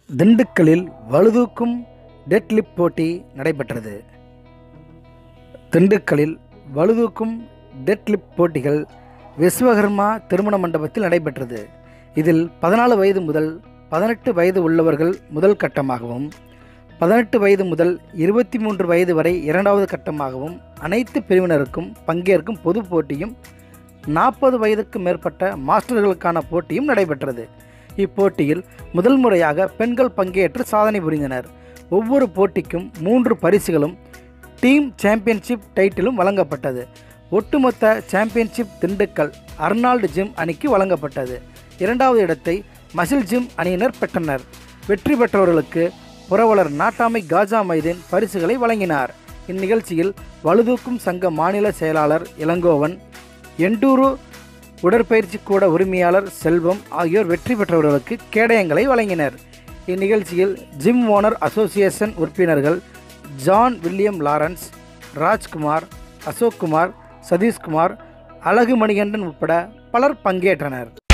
திண்டுக்கல்லில் பளுதூக்கும் டெட்லிஃப்ட் போட்டி நடைபெற்றது திண்டுக்கல்லில் பளுதூக்கும் டெட்லிஃப்ட் போட்டிகள் விஸ்வகர்மா திருமண மண்டபத்தில் நடைபெற்றது இதில் பதினாலு வயது முதல் பதினெட்டு வயது உள்ளவர்கள் முதல் கட்டமாகவும் பதினெட்டு வயது முதல் இருபத்தி மூன்று வயது வரை இரண்டாவது கட்டமாகவும் அனைத்து பிரிவினருக்கும் பங்கேற்கும் பொது போட்டியும் நாற்பது வயதுக்கு மேற்பட்ட மாஸ்டர்களுக்கான போட்டியும் நடைபெற்றது இப்போட்டியில் முதல் முறையாக பெண்கள் பங்கேற்று சாதனை புரிந்தனர் ஒவ்வொரு போட்டிக்கும் மூன்று பரிசுகளும் டீம் சாம்பியன்ஷிப் டைட்டிலும் வழங்கப்பட்டது ஒட்டுமொத்த சாம்பியன்ஷிப் திண்டுக்கல் அர்னால்டு ஜிம் அணிக்கு வழங்கப்பட்டது இரண்டாவது இடத்தை மசில் ஜிம் அணியினர் பெற்றனர் வெற்றி பெற்றவர்களுக்கு புரவலர் நாட்டாமை காஜா மைதீன் பரிசுகளை வழங்கினார் இந்நிகழ்ச்சியில் வலுதூக்கும் சங்க மாநில செயலாளர் இளங்கோவன் எண்டூரு உடற்பயிற்சி கூட உரிமையாளர் செல்வம் ஆகியோர் வெற்றி பெற்றவர்களுக்கு கேடயங்களை வழங்கினர் இந்நிகழ்ச்சியில் ஜிம் ஓனர் அசோசியேஷன் உறுப்பினர்கள் John William Lawrence Rajkumar Ashokkumar Sathishkumar Azhagu Manikandan உட்பட பலர் பங்கேற்றனர்